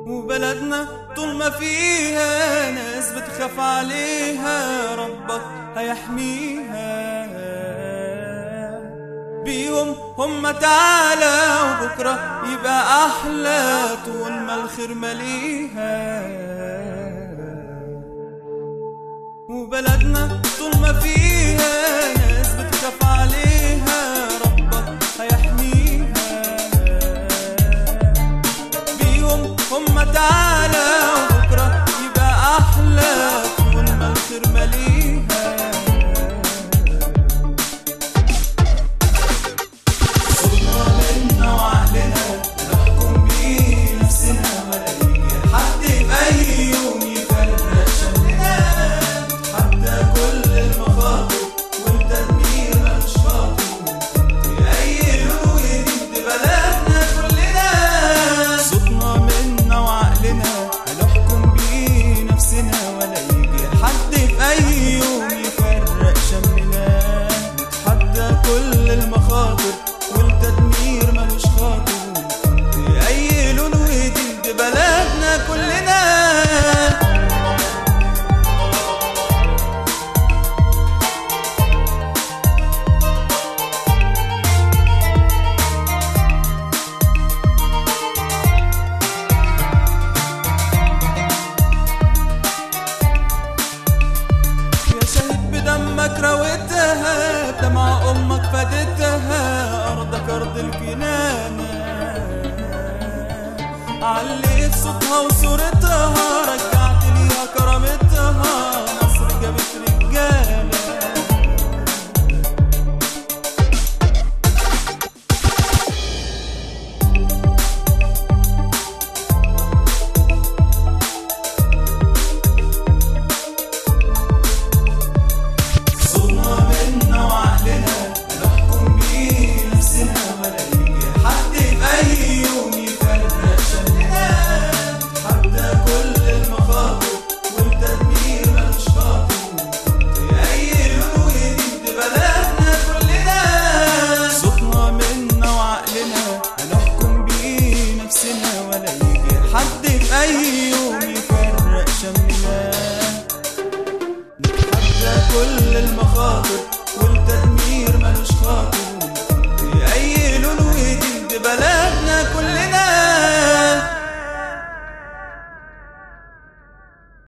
وبلدنا طول ما فيها ناس بتخاف عليها ربك هيحميها بيهم هم تعالى وبكرة يبقى أحلى طول ما الخير مليها وبلدنا طول ما فيها ناس بتخاف عليها ربك هيحميها بيهم هم تعالى وبكرة يبقى أحلى طول ما الخير مليها صرنا منا وعقلنا نحكم بيه نفسنا ولا يجي حد بأي يوم يفرق شملنا حتى كل المخاطر والتدمير ملوش خاطر يأيلوا يدي بلدنا كلنا صوتنا منا وعقلنا هنحكم بيه نفسنا ولا يجي حد في أي يوم يفرق شملنا نتحدى كل المخاطر والتدمير ملوش خاطر أي لون ويدي بلدنا كلنا يا شهيد بدمك رويتها بدمع امك فدتها ارضك ارض الكنانه عليت صوتها وصورتها رجعت ليها كرامتها مصر جابت رجاله صرنا منا وعقلنا نحكم بيه نفسنا ولا يجي حد بأي يوم يفرق شملنا حتى كل المخاطر والتدمير ملوش خاطر يأيلوا ويدي بلدنا كلنا صوتنا منا وعقلنا هنحكم بيه نفسنا ولا يجي حد بأي يوم يفرق شملنا نتحدى كل المخاطر